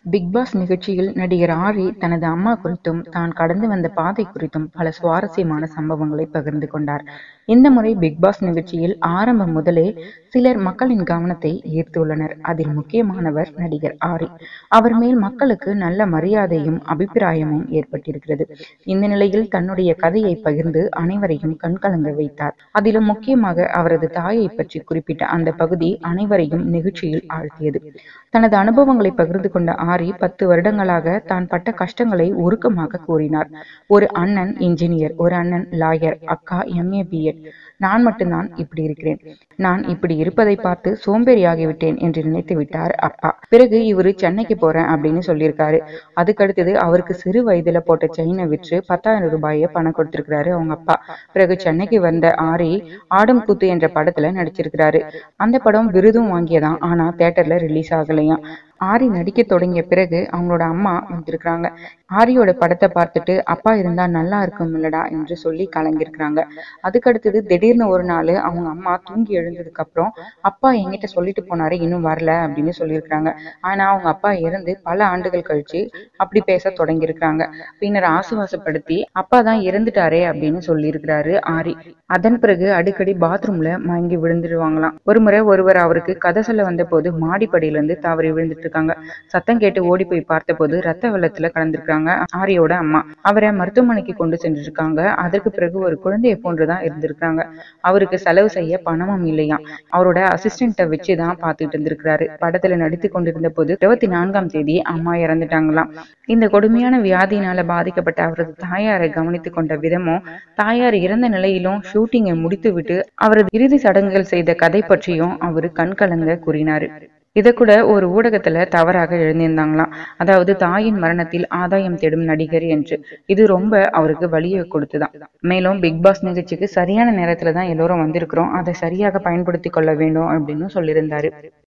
big pass நிகழ்ச்சியில் நடிகர் ஆரி தனது அம்மா குறித்தும் தான் கடந்து வந்த பாதை குறித்தும் பல சுவாரஸ்யமான சம்பவங்களை பகிர்ந்து கொண்டார் இந்த முறை பிக் பாஸ் நிகழ்ச்சியில் ஆரம்பம் முதலே சிலர் மக்களின் கவனத்தை ஈர்த்துள்ளனர் அதில் முக்கியமானவர் நடிகர் ஆரி அவர் மேல் மக்களுக்கு நல்ல மரியாதையும் அபிப்பிராயமும் ஏற்பட்டிருக்கிறது இந்த நிலையில் தன்னுடைய கதையை பகிர்ந்து அனைவரையும் கண்கலங்க வைத்தார் அதிலும் முக்கியமாக அவரது தாயை பற்றி குறிப்பிட்ட அந்த பகுதி அனைவரையும் நிகழ்ச்சியில் ஆழ்த்தியது தனது அனுபவங்களை பகிர்ந்து கொண்ட ஆரி பத்து வருடங்களாக தான் பட்ட கஷ்டங்களை உருக்கமாக கூறினார் ஒரு அண்ணன் இன்ஜினியர் ஒரு அண்ணன் லாயர் அக்கா எம்ஏ பிஎட் நான் மட்டும்தான் இப்படி இருக்கிறேன் நான் இப்படி இருப்பதை பார்த்து சோம்பேறியாகிவிட்டேன் என்று நினைத்து விட்டார் அப்பா பிறகு இவரு சென்னைக்கு போறேன் அப்படின்னு சொல்லியிருக்காரு அதுக்கடுத்தது அவருக்கு சிறு வயதுல போட்ட செயினை விற்று பத்தாயிரம் ரூபாயை பணம் கொடுத்திருக்கிறாரு அவங்க அப்பா பிறகு சென்னைக்கு வந்த ஆரி ஆடம் கூத்து என்ற படத்துல நடிச்சிருக்கிறாரு அந்த படம் விருதும் வாங்கியதான் ஆனா தேட்டர்ல ரிலீஸ் ஆகலையாம் ஆரி நடிக்க தொடங்கிய பிறகு அவங்களோட அம்மா வந்திருக்கிறாங்க ஆரியோட படத்தை பார்த்துட்டு அப்பா இருந்தா நல்லா இருக்கும் இல்லடா என்று சொல்லி கலங்கிருக்கிறாங்க அதுக்கடுத்தது திடீர்னு ஒரு நாள் அவங்க அம்மா தூங்கி எழுந்ததுக்கு அப்புறம் அப்பா என்கிட்ட சொல்லிட்டு போனாரு இன்னும் வரல அப்படின்னு சொல்லியிருக்கிறாங்க ஆனா அவங்க அப்பா இறந்து பல ஆண்டுகள் கழிச்சு அப்படி பேச தொடங்கி இருக்கிறாங்க பின்னர் ஆசுவாசப்படுத்தி அப்பா தான் இறந்துட்டாரே அப்படின்னு சொல்லியிருக்கிறாரு ஆரி அதன் பிறகு அடிக்கடி பாத்ரூம்ல மயங்கி விழுந்துடுவாங்களாம் ஒருமுறை ஒருவர் அவருக்கு கதை சொல்ல வந்த போது மாடிப்படியில இருந்து தவறி விழுந்துட்டு இருக்காங்க சத்தம் கேட்டு ஓடி போய் பார்த்தபோது ரத்த வெள்ளத்துல கலந்துருக்காங்க ஆரியோட அம்மா அவரை மருத்துவமனைக்கு கொண்டு சென்றிருக்காங்க அதற்கு பிறகு ஒரு குழந்தையை போன்றுதான் இருந்திருக்காங்க அவருக்கு செலவு செய்ய பணமும் இல்லையா அவரோட அசிஸ்டண்ட்டை வச்சுதான் பார்த்துட்டு இருந்திருக்கிறாரு படத்துல நடித்து கொண்டிருந்த போது இருபத்தி நான்காம் தேதி அம்மா இறந்துட்டாங்களாம் இந்த கொடுமையான வியாதியினால பாதிக்கப்பட்ட அவரது தாயாரை கவனித்துக் கொண்ட விதமும் தாயார் இறந்த நிலையிலும் ஷூட்டிங்கை முடித்துவிட்டு அவரது இறுதி சடங்குகள் செய்த கதை பற்றியும் அவரு கண்கலங்க கூறினாரு இத கூட ஒரு ஊடகத்துல தவறாக எழுந்திருந்தாங்களாம் அதாவது தாயின் மரணத்தில் ஆதாயம் தேடும் நடிகர் என்று இது ரொம்ப அவருக்கு வலியை கொடுத்துதான் மேலும் பிக் பாஸ் நிகழ்ச்சிக்கு சரியான நேரத்துல தான் எல்லோரும் வந்திருக்கிறோம் அதை சரியாக பயன்படுத்தி கொள்ள வேண்டும் அப்படின்னு சொல்லியிருந்தாரு